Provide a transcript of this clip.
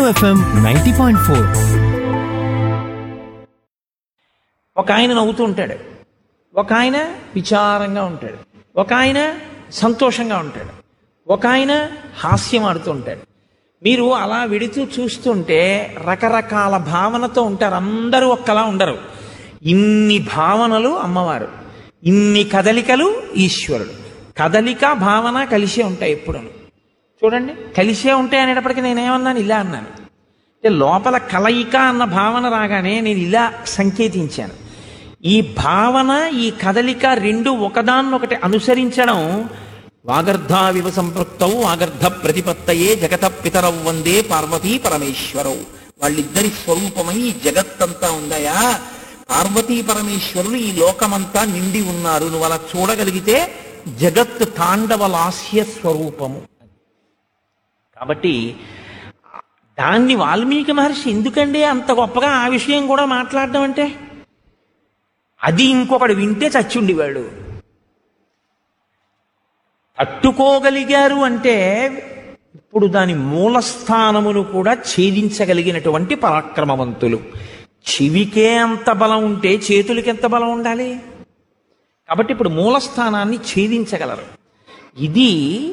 FM ninety point four ఒక ఆయన నవ్వుతూ ఉంటాడు ఒక ఆయన విచారంగా ఉంటాడు ఒక ఆయన సంతోషంగా ఉంటాడు ఒక ఆయన హాస్యం ఆడుతూ ఉంటాడు మీరు అలా విడుతూ చూస్తుంటే రకరకాల భావనతో ఉంటారు అందరూ ఒక్కలా ఉండరు ఇన్ని భావనలు అమ్మవారు ఇన్ని కదలికలు ఈశ్వరుడు కదలిక భావన కలిసే ఉంటాయి ఎప్పుడు చూడండి కలిసే ఉంటాయి అనేటప్పటికీ నేనేమన్నాను ఇలా అన్నాను అంటే లోపల కలయిక అన్న భావన రాగానే నేను ఇలా సంకేతించాను ఈ భావన ఈ కదలిక రెండు ఒకదాన్నొకటి అనుసరించడం వాగర్ధావివ సంపృక్తౌ వాగర్ధ ప్రతిపత్తయే జగత పితరౌ వందే పార్వతీ పరమేశ్వరౌ వాళ్ళిద్దరి స్వరూపమై ఈ జగత్తంతా ఉందయా పార్వతీ పరమేశ్వరులు ఈ లోకమంతా నిండి ఉన్నారు నువ్వు అలా చూడగలిగితే జగత్ తాండవ లాస్య స్వరూపము కాబట్టి దాన్ని వాల్మీకి మహర్షి ఎందుకండి అంత గొప్పగా ఆ విషయం కూడా మాట్లాడడం అంటే అది ఇంకొకడు వింటే చచ్చుండేవాడు తట్టుకోగలిగారు అంటే ఇప్పుడు దాని మూలస్థానమును కూడా ఛేదించగలిగినటువంటి పరాక్రమవంతులు చెవికే అంత బలం ఉంటే చేతులకి ఎంత బలం ఉండాలి కాబట్టి ఇప్పుడు మూలస్థానాన్ని ఛేదించగలరు ఇది